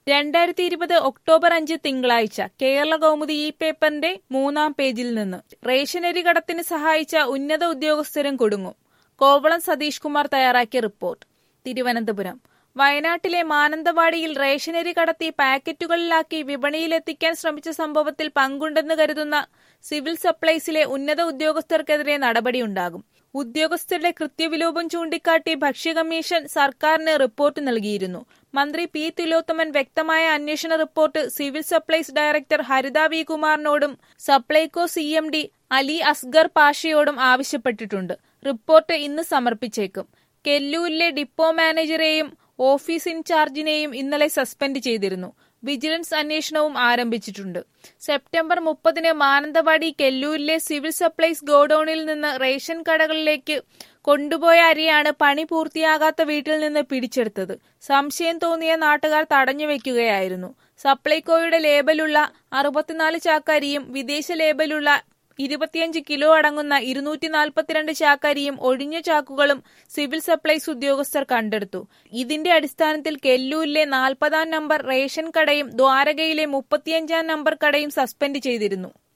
രണ്ടായിരത്തി ഇരുപത് ഒക്ടോബർ അഞ്ച് തിങ്കളാഴ്ച കേരള കൗമുദി ഈ പേപ്പറിന്റെ മൂന്നാം പേജിൽ നിന്ന് റേഷനരി കടത്തിന് സഹായിച്ച ഉന്നത ഉദ്യോഗസ്ഥരും കുടുങ്ങും കോവളം സതീഷ് കുമാർ തയ്യാറാക്കിയ റിപ്പോർട്ട് തിരുവനന്തപുരം വയനാട്ടിലെ മാനന്തവാടിയിൽ റേഷനരി കടത്തി പാക്കറ്റുകളിലാക്കി വിപണിയിലെത്തിക്കാൻ ശ്രമിച്ച സംഭവത്തിൽ പങ്കുണ്ടെന്ന് കരുതുന്ന സിവിൽ സപ്ലൈസിലെ ഉന്നത ഉദ്യോഗസ്ഥർക്കെതിരെ നടപടിയുണ്ടാകും ഉദ്യോഗസ്ഥരുടെ കൃത്യവിലോപം ചൂണ്ടിക്കാട്ടി ഭക്ഷ്യ കമ്മീഷൻ സർക്കാരിന് റിപ്പോർട്ട് നൽകിയിരുന്നു മന്ത്രി പി തിലോത്തമൻ വ്യക്തമായ അന്വേഷണ report civil supplies director Haritha V കുമാറിനോടും Supplyco C M D Ali Asghar പാഷയോടും ആവശ്യപ്പെട്ടിട്ടുണ്ട് റിപ്പോർട്ട് ഇന്ന് സമർപ്പിച്ചേക്കും കെല്ലൂരിലെ ഡിപ്പോ മാനേജരെയും ഓഫീസ് ഇൻചാർജിനെയും ഇന്നലെ സസ്പെൻഡ് ചെയ്തിരുന്നു വിജിലൻസ് അന്വേഷണവും ആരംഭിച്ചിട്ടുണ്ട് സെപ്റ്റംബർ മുപ്പതിന് മാനന്തവാടി കെല്ലൂരിലെ സിവിൽ സപ്ലൈസ് ഗോഡൌണിൽ നിന്ന് റേഷൻ കടകളിലേക്ക് കൊണ്ടുപോയ അരിയാണ് പണി പൂർത്തിയാകാത്ത വീട്ടിൽ നിന്ന് പിടിച്ചെടുത്തത് സംശയം തോന്നിയ നാട്ടുകാർ തടഞ്ഞു വെക്കുകയായിരുന്നു സപ്ലൈകോയുടെ ലേബലുള്ള അറുപത്തിനാല് ചാക്കരിയും വിദേശ ലേബലുള്ള ഇരുപത്തിയഞ്ച് കിലോ അടങ്ങുന്ന ഇരുന്നൂറ്റി നാൽപ്പത്തിരണ്ട് ചാക്കരിയും ഒഴിഞ്ഞ ചാക്കുകളും സിവിൽ സപ്ലൈസ് ഉദ്യോഗസ്ഥർ കണ്ടെടുത്തു ഇതിന്റെ അടിസ്ഥാനത്തിൽ കെല്ലൂരിലെ നാൽപ്പതാം നമ്പർ റേഷൻ കടയും ദ്വാരകയിലെ മുപ്പത്തിയഞ്ചാം നമ്പർ കടയും സസ്പെൻഡ് ചെയ്തിരുന്നു